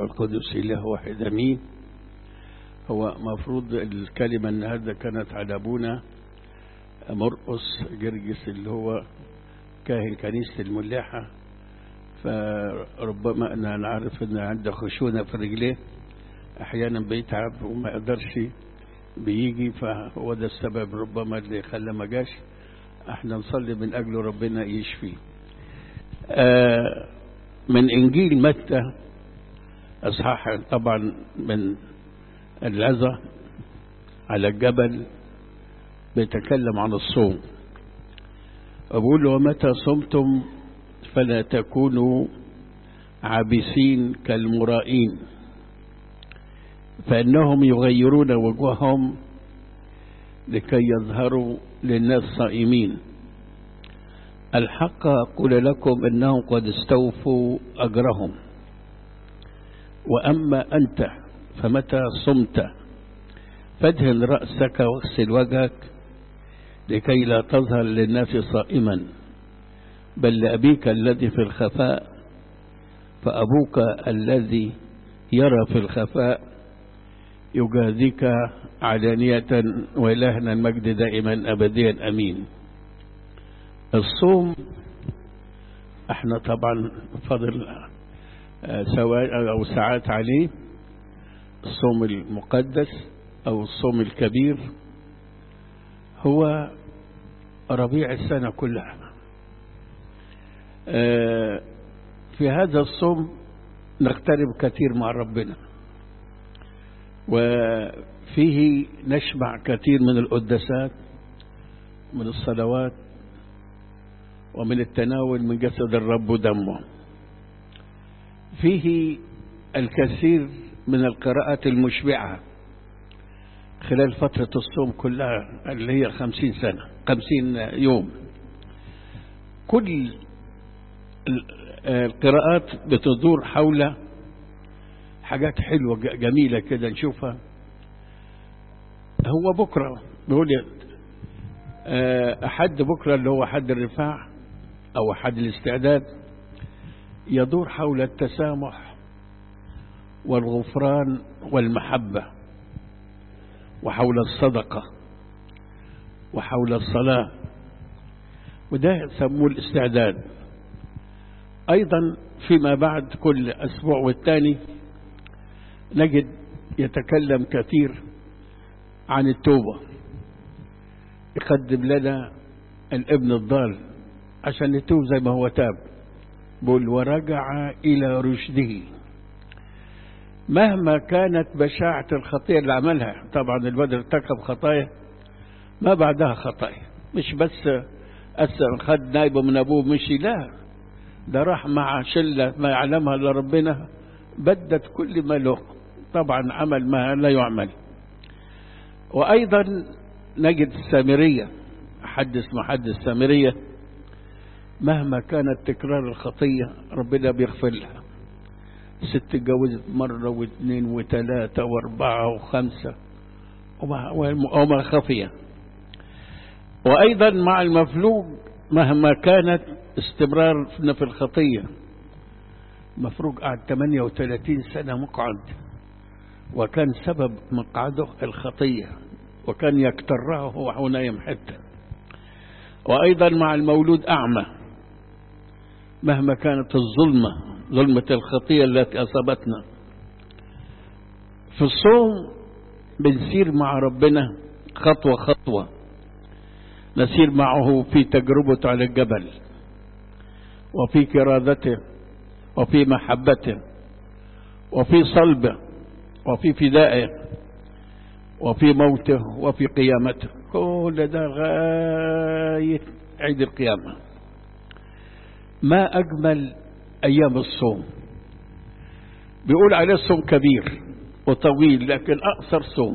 القدس إله واحد أمين هو مفروض الكلمة النهاردة كانت على أبونا مرقص جرجس اللي هو كاهن كنيسة الملاحة فربما أنا نعرف أن عنده خشونة في رجليه أحيانا بيتعب وما يقدرش بيجي فهو ده السبب ربما اللي خلى ما جاش احنا نصلي من أجله ربنا يشفيه آه من إنجيل متى أصحاح طبعا من العظة على الجبل بيتكلم عن الصوم أقول ومتى صمتم فلا تكونوا عابسين كالمرائين فإنهم يغيرون وجوههم لكي يظهروا للناس صائمين الحق أقول لكم إنهم قد استوفوا أجرهم وأما أنت فمتى صمت فادهن رأسك واغسل وجهك لكي لا تظهر للناس صائما بل لأبيك الذي في الخفاء فأبوك الذي يرى في الخفاء يجازيك علانية وإلهنا المجد دائما أبديا أمين الصوم احنا طبعا فضل سواء أو ساعات عليه الصوم المقدس أو الصوم الكبير هو ربيع السنة كلها في هذا الصوم نقترب كثير مع ربنا وفيه نشبع كثير من القداسات من الصلوات ومن التناول من جسد الرب ودمه فيه الكثير من القراءات المشبعة خلال فترة الصوم كلها اللي هي خمسين سنة خمسين يوم كل القراءات بتدور حول حاجات حلوة جميلة كده نشوفها هو بكرة بيقول أحد بكرة اللي هو حد الرفاع أو حد الاستعداد يدور حول التسامح والغفران والمحبة وحول الصدقة وحول الصلاة وده يسموه الاستعداد أيضا فيما بعد كل أسبوع والتاني نجد يتكلم كثير عن التوبة يقدم لنا الابن الضال عشان يتوب زي ما هو تاب بل ورجع إلى رشده مهما كانت بشاعة الخطية اللي عملها طبعا البدر ارتكب خطايا ما بعدها خطايا مش بس أسر خد نايبه من أبوه مشي لا ده راح مع شلة ما يعلمها إلا ربنا بدت كل ما له طبعا عمل ما لا يعمل وأيضا نجد السامرية حد اسمه حد السامرية مهما كانت تكرار الخطية ربنا بيغفر لها ست اتجوزت مرة واثنين وثلاثة واربعة وخمسة وما, وما خفية وأيضا مع المفلوج مهما كانت استمرارنا في الخطية مفروج قعد 38 سنة مقعد وكان سبب مقعده الخطية وكان يكترها وهو نايم حتى وأيضا مع المولود أعمى مهما كانت الظلمة ظلمة الخطية التي أصابتنا في الصوم بنسير مع ربنا خطوة خطوة نسير معه في تجربته على الجبل وفي كرادته وفي محبته وفي صلبه وفي فدائه وفي موته وفي قيامته كل ده غاية عيد القيامة ما أجمل أيام الصوم بيقول عليه الصوم كبير وطويل لكن أقصر صوم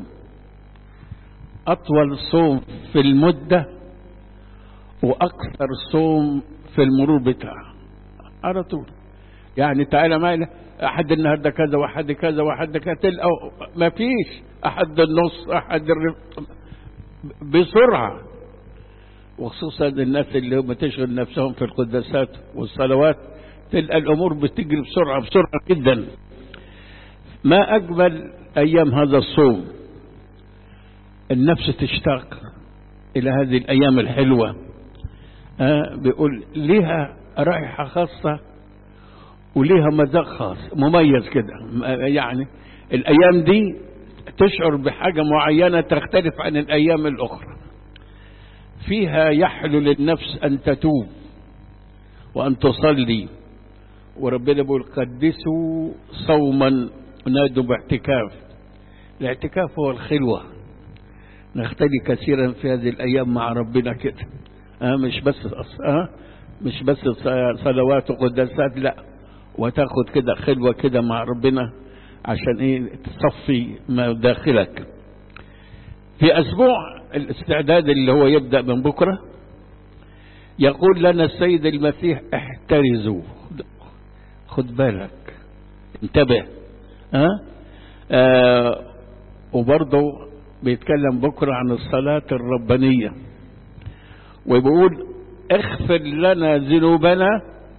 أطول صوم في المدة وأكثر صوم في المرور بتاعه على طول يعني تعالى معنا أحد النهاردة كذا وأحد كذا وأحد كذا تلقى ما فيش أحد النص أحد الرف... بسرعة وخصوصا الناس اللي هم تشغل نفسهم في القداسات والصلوات تلقى الأمور بتجري بسرعة بسرعة جدا ما أقبل أيام هذا الصوم النفس تشتاق إلى هذه الأيام الحلوة آه بيقول ليها رائحة خاصة وليها مذاق خاص مميز كده يعني الأيام دي تشعر بحاجة معينة تختلف عن الأيام الأخرى فيها يحلو للنفس أن تتوب وأن تصلي وربنا بيقول قدسوا صوما ونادوا باعتكاف الاعتكاف هو الخلوة نختلي كثيرا في هذه الأيام مع ربنا كده آه مش بس آه مش بس صلوات وقداسات لا وتاخد كده خلوة كده مع ربنا عشان ايه تصفي ما داخلك في اسبوع الاستعداد اللي هو يبدأ من بكرة يقول لنا السيد المسيح احترزوا خد بالك انتبه ها آه وبرضه بيتكلم بكرة عن الصلاة الربانية وبيقول اغفر لنا ذنوبنا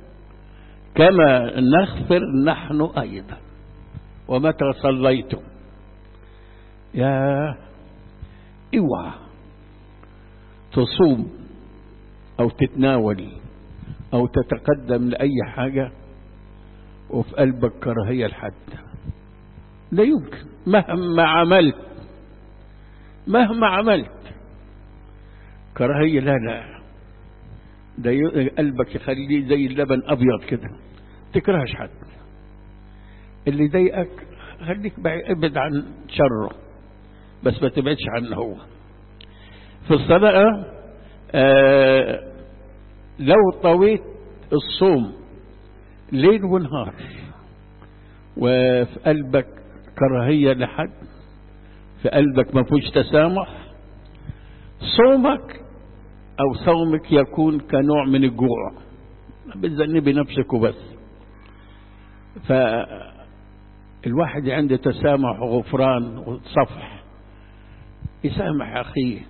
كما نغفر نحن أيضا ومتى صليتم يا اوعى تصوم او تتناول او تتقدم لاي حاجه وفي قلبك كراهيه لحد لا يمكن مهما عملت مهما عملت كراهيه لا لا ده قلبك يخليه زي اللبن ابيض كده تكرهش حد اللي يضايقك خليك ابعد عن شره بس ما تبعدش عنه هو في الصلاة آه لو طويت الصوم ليل ونهار وفي قلبك كراهية لحد في قلبك ما فيش تسامح صومك أو صومك يكون كنوع من الجوع بتذنبي نفسك وبس فالواحد عنده تسامح وغفران وصفح يسامح أخيه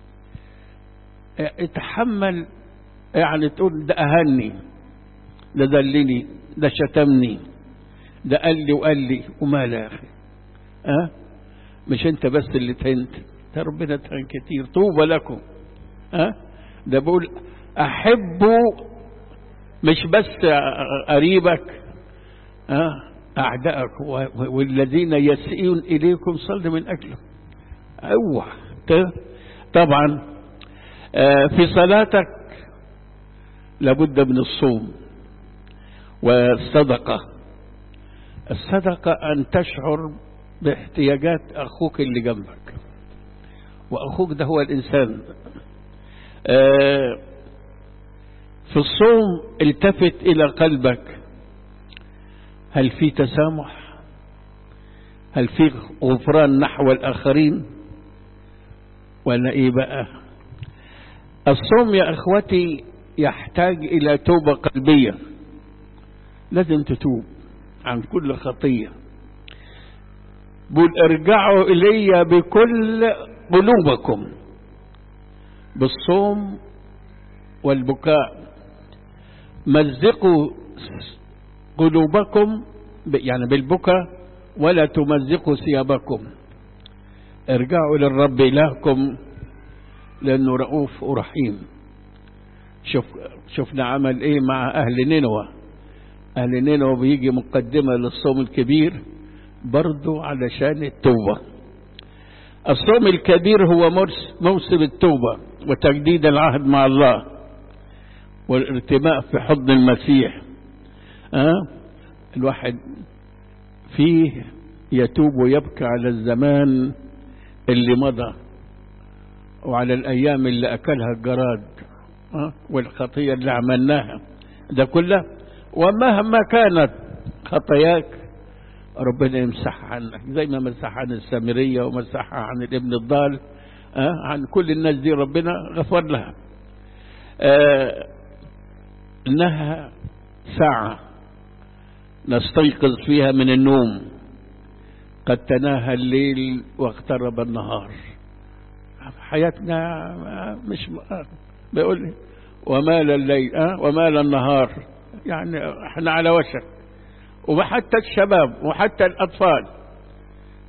يتحمل يعني تقول ده أهني ده دلني ده شتمني ده قال لي وقال لي وما لا يا أخي أه؟ مش أنت بس اللي تهنت ده ربنا تهن كتير طوبى لكم أه؟ ده بقول أحبوا مش بس قريبك أه؟ أعدائك والذين يسيئون إليكم صل من أجلهم اوعى طبعا في صلاتك لابد من الصوم والصدقة الصدقة أن تشعر باحتياجات أخوك اللي جنبك وأخوك ده هو الإنسان في الصوم التفت إلى قلبك هل في تسامح هل في غفران نحو الآخرين ولا ايه بقى الصوم يا اخوتي يحتاج الى توبة قلبية لازم تتوب عن كل خطية بقول ارجعوا الي بكل قلوبكم بالصوم والبكاء مزقوا قلوبكم يعني بالبكاء ولا تمزقوا ثيابكم ارجعوا للرب إلهكم لأنه رؤوف ورحيم شوف شفنا عمل ايه مع أهل نينوى أهل نينوى بيجي مقدمة للصوم الكبير برضو علشان التوبة الصوم الكبير هو موسم التوبة وتجديد العهد مع الله والارتماء في حضن المسيح أه؟ الواحد فيه يتوب ويبكي على الزمان اللي مضى وعلى الأيام اللي أكلها الجراد أه؟ والخطية اللي عملناها ده كله ومهما كانت خطاياك ربنا يمسحها عنك زي ما مسح عن السامرية ومسحها عن الابن الضال أه؟ عن كل الناس دي ربنا غفر لها أه إنها ساعة نستيقظ فيها من النوم قد تناهى الليل واقترب النهار حياتنا مش بيقول ومال الليل أه؟ ومال النهار يعني احنا على وشك وحتى الشباب وحتى الأطفال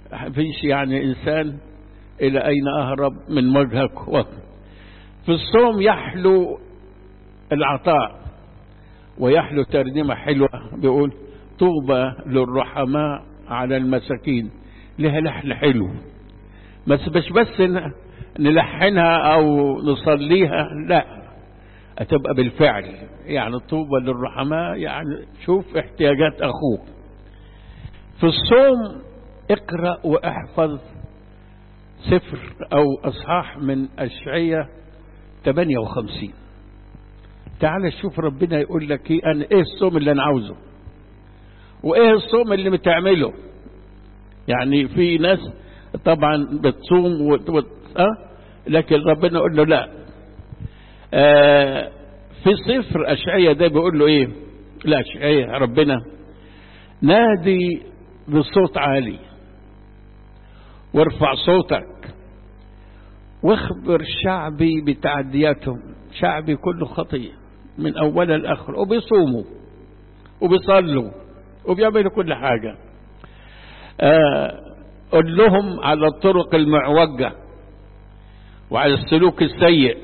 فيش يعني إنسان إلى أين أهرب من وجهك في الصوم يحلو العطاء ويحلو ترنيمة حلوة بيقول طوبى للرحماء على المساكين لها لحن حلو بس مش بس نلحنها أو نصليها لا هتبقى بالفعل يعني طوبى للرحماء يعني شوف احتياجات أخوك في الصوم اقرأ واحفظ سفر أو أصحاح من أشعية 58 تعال شوف ربنا يقول لك ايه أنا ايه الصوم اللي انا عاوزه وايه الصوم اللي بتعمله يعني في ناس طبعا بتصوم وت... وت... أه؟ لكن ربنا يقول له لا آه في سفر أشعية ده بيقول له ايه لا أشعية ربنا نادي بصوت عالي وارفع صوتك واخبر شعبي بتعدياتهم شعبي كله خطية من أولها لآخر وبيصوموا وبيصلوا وبيعملوا كل حاجة آه قل لهم على الطرق المعوجة وعلى السلوك السيء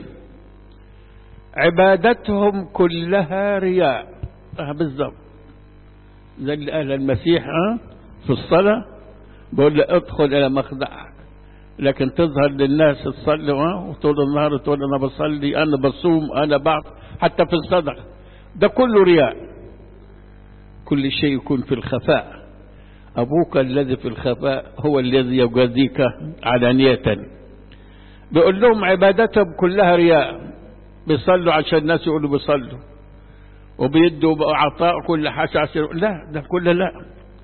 عبادتهم كلها رياء آه بالضبط زي اللي قال المسيح آه في الصلاة بقول له ادخل إلى مخدعك لكن تظهر للناس تصلي وطول النهار تقول انا بصلي انا بصوم انا بعض حتى في الصدقه ده كله رياء كل شيء يكون في الخفاء ابوك الذي في الخفاء هو الذي يجازيك علانية بيقول لهم عبادتهم كلها رياء بيصلوا عشان الناس يقولوا بيصلوا وبيدوا عطاء كل حاجة عشان لا ده كله لا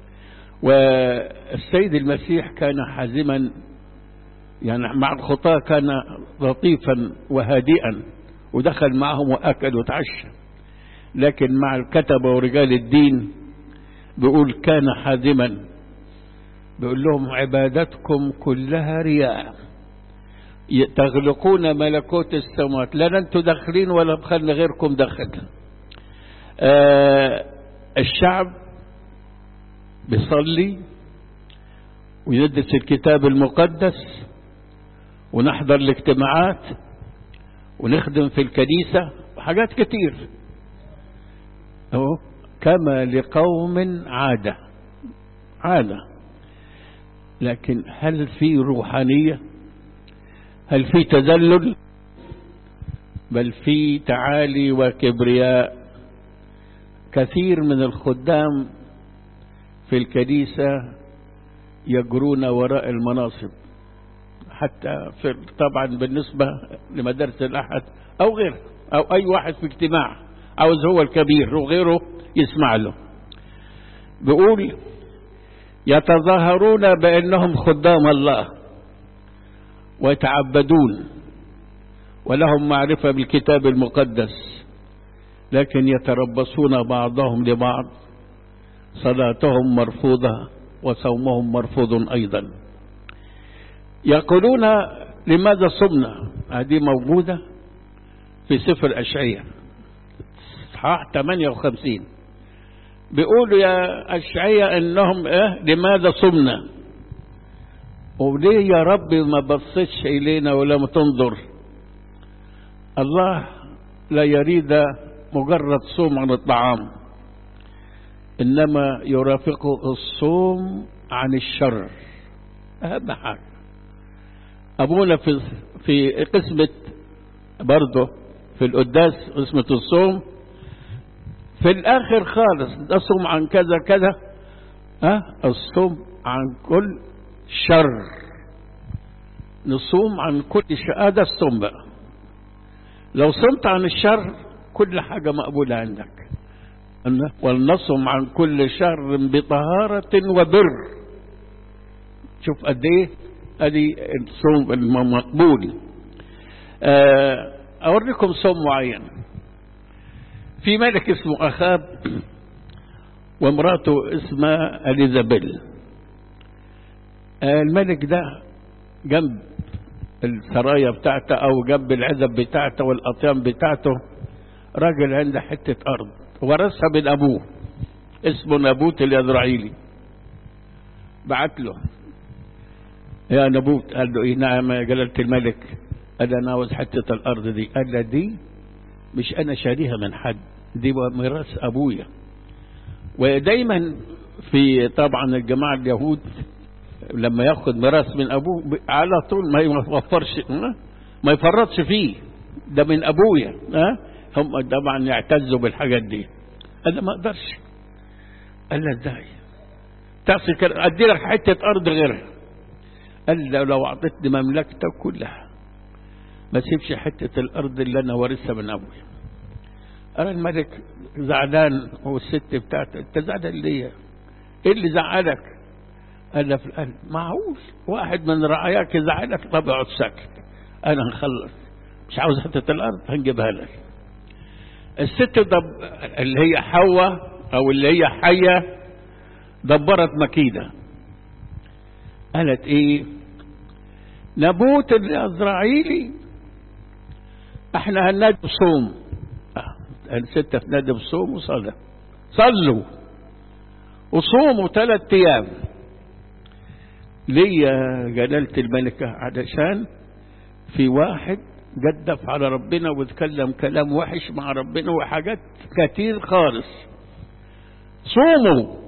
والسيد المسيح كان حازما يعني مع الخطاة كان لطيفا وهادئا ودخل معهم وأكل وتعشى لكن مع الكتبة ورجال الدين بيقول كان حازما بيقول لهم عبادتكم كلها رياء تغلقون ملكوت السماوات لا انتم داخلين ولا بخلنا غيركم دخل آه الشعب بيصلي ويدرس الكتاب المقدس ونحضر الاجتماعات ونخدم في الكنيسة وحاجات كتير أهو كما لقوم عادة عادة لكن هل في روحانية هل في تذلل بل في تعالي وكبرياء كثير من الخدام في الكنيسة يجرون وراء المناصب حتى في طبعا بالنسبة لمدارس الأحد أو غيره أو أي واحد في اجتماع عاوز هو الكبير وغيره يسمع له بيقول يتظاهرون بأنهم خدام الله ويتعبدون ولهم معرفة بالكتاب المقدس لكن يتربصون بعضهم لبعض صلاتهم مرفوضة وصومهم مرفوض أيضا يقولون لماذا صمنا هذه موجودة في سفر أشعية اصحاح 58 بيقولوا يا أشعية إنهم إيه لماذا صمنا وليه يا رب ما بصتش إلينا ولم تنظر الله لا يريد مجرد صوم عن الطعام إنما يرافقه الصوم عن الشر أهم حاجة أبونا في في قسمة برضه في القداس قسمة الصوم في الآخر خالص نصوم عن كذا كذا ها الصوم عن كل شر نصوم عن كل شر هذا الصوم بقى لو صمت عن الشر كل حاجة مقبولة عندك ولنصم عن كل شر بطهارة وبر شوف قد ايه ادي الصوم المقبول اوريكم صوم معين في ملك اسمه اخاب وامراته اسمها اليزابيل الملك ده جنب السرايا بتاعته او جنب العزب بتاعته والاطيان بتاعته راجل عنده حتة ارض ورثها من ابوه اسمه نابوت اليزرعيلي بعت له يا نبوت قال له ايه نعم يا جلالة الملك قال انا عاوز حتة الارض دي قال له دي مش انا شاريها من حد دي ميراث ابويا ودايما في طبعا الجماعة اليهود لما ياخد ميراث من ابوه على طول ما يوفرش ما يفرطش فيه ده من ابويا ها هم طبعا يعتزوا بالحاجات دي انا ما اقدرش قال له ازاي تعصي ادي لك حته ارض غيرها قال له لو اعطيتني مملكتك كلها ما سيبش حته الارض اللي انا وارثها من ابويا قال الملك زعلان والست بتاعته انت زعلان ليه؟ ايه اللي زعلك؟ قال له في القلب معقول واحد من رعاياك يزعلك طب اقعد ساكت انا هنخلص مش عاوز حته الارض هنجيبها لك الست دب اللي هي حواء او اللي هي حيه دبرت مكيده قالت ايه نبوت الازرعيلي احنا هننادي بصوم الست تنادي بصوم وصلاه صلوا وصوموا ثلاث ايام ليه يا جلالة الملكة علشان في واحد جدف على ربنا واتكلم كلام وحش مع ربنا وحاجات كتير خالص صوموا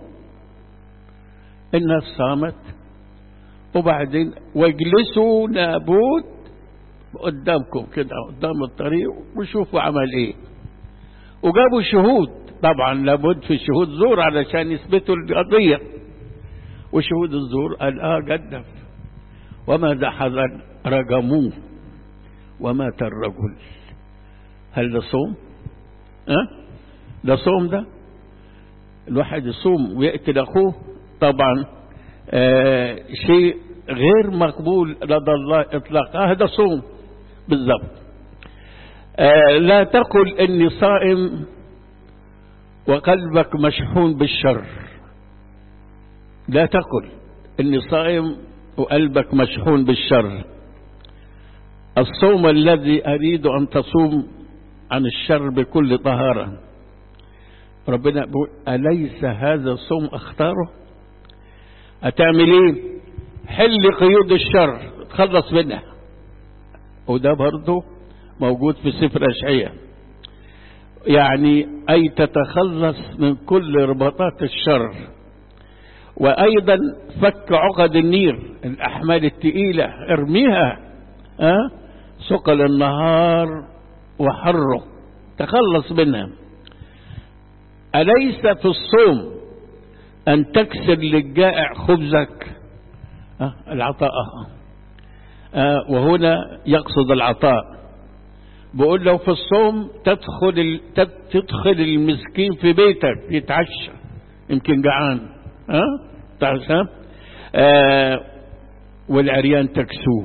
الناس صامت وبعدين واجلسوا نابوت قدامكم كده قدام الطريق وشوفوا عمل ايه وجابوا شهود طبعا لابد في شهود زور علشان يثبتوا القضيه وشهود الزور قال اه جدف وماذا حصل رجموه ومات الرجل هل ده صوم أه؟ ده صوم ده الواحد يصوم ويقتل اخوه طبعا آه شيء غير مقبول لدى الله اطلاقا هذا صوم بالضبط آه لا تقل اني صائم وقلبك مشحون بالشر لا تقل اني صائم وقلبك مشحون بالشر الصوم الذي اريد ان تصوم عن الشر بكل طهاره ربنا بيقول اليس هذا الصوم اختاره هتعمل ايه حل قيود الشر تخلص منها وده برضه موجود في سفر اشعياء يعني اي تتخلص من كل رباطات الشر وايضا فك عقد النير الاحمال الثقيله ارميها أه؟ ثقل النهار وحره تخلص منها اليس في الصوم ان تكسر للجائع خبزك أه؟ العطاء أه؟ وهنا يقصد العطاء بقول لو في الصوم تدخل تدخل المسكين في بيتك يتعشى يمكن جعان ها تعرف آه والعريان تكسوه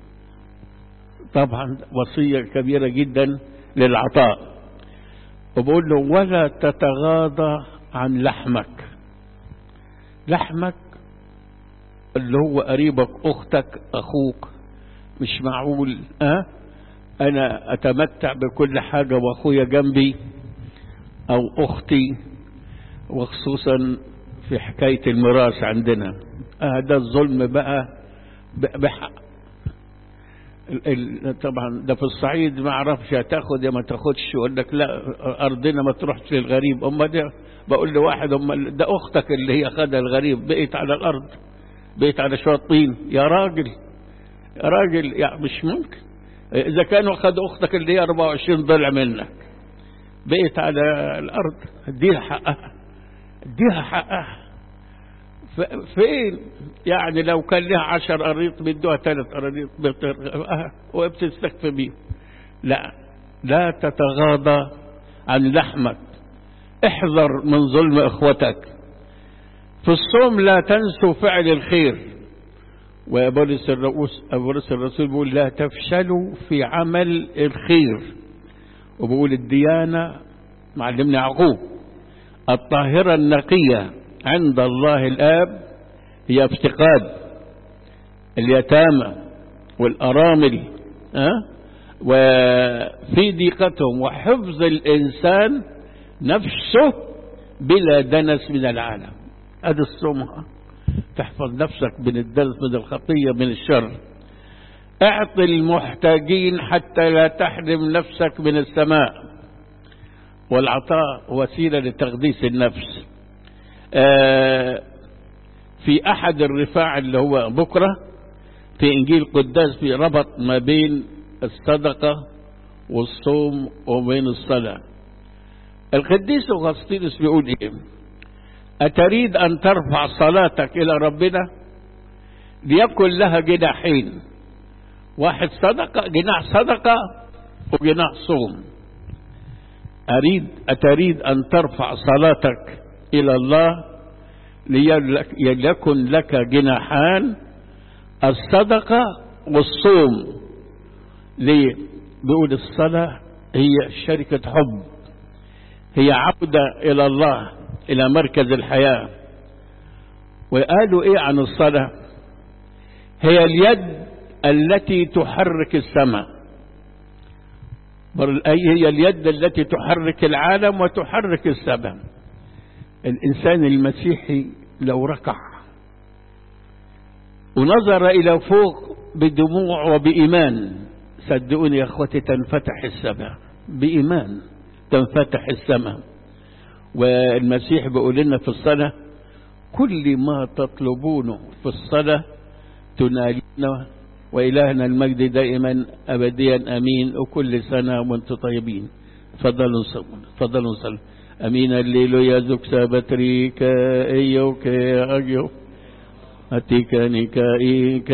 طبعا وصية كبيرة جدا للعطاء وبقول له ولا تتغاضى عن لحمك لحمك اللي هو قريبك اختك اخوك مش معقول أه؟ انا اتمتع بكل حاجة واخويا جنبي او اختي وخصوصا في حكاية الميراث عندنا آه ده الظلم بقى بحق طبعا ده في الصعيد ما اعرفش هتاخد يا ما تاخدش يقول لك لا ارضنا ما تروحش للغريب اما ده بقول لواحد اما ده اختك اللي هي خدها الغريب بقيت على الارض بقيت على شويه طين يا راجل يا راجل يعني مش ممكن اذا كانوا خدوا اختك اللي هي 24 ضلع منك بقيت على الارض اديها حقها اديها حقها فين يعني لو كان لها عشر قريط بيدوها ثلاث قريط وبتستكفي بيه لا لا تتغاضى عن لحمك احذر من ظلم اخوتك في الصوم لا تنسوا فعل الخير وبولس الرؤوس بولس الرسول بيقول لا تفشلوا في عمل الخير وبيقول الديانة معلمنا يعقوب الطاهرة النقية عند الله الآب هي افتقاد اليتامى والأرامل أه؟ وفي ضيقتهم وحفظ الإنسان نفسه بلا دنس من العالم هذا الصوم تحفظ نفسك من الدلس من الخطية من الشر اعط المحتاجين حتى لا تحرم نفسك من السماء والعطاء وسيلة لتقديس النفس آه في أحد الرفاع اللي هو بكرة في إنجيل قداس في ربط ما بين الصدقة والصوم وبين الصلاة القديس أغسطينوس بيقول إيه أتريد أن ترفع صلاتك إلى ربنا ليكن لها جناحين واحد صدقة جناح صدقة وجناح صوم أريد أتريد أن ترفع صلاتك إلى الله ليكن لك جناحان الصدقة والصوم ليه بيقول الصلاة هي شركة حب هي عودة إلى الله إلى مركز الحياة وقالوا إيه عن الصلاة هي اليد التي تحرك السماء أي هي اليد التي تحرك العالم وتحرك السماء الإنسان المسيحي لو ركع ونظر إلى فوق بدموع وبإيمان صدقوني يا أخوتي تنفتح السماء بإيمان تنفتح السماء والمسيح بيقول لنا في الصلاة كل ما تطلبونه في الصلاة تنالونه وإلهنا المجد دائما أبديا أمين وكل سنة وانتم طيبين تفضلوا صلوا تفضلوا صلوا أمين الليل زك سابتريك إيوك أجيو أتيك نكائك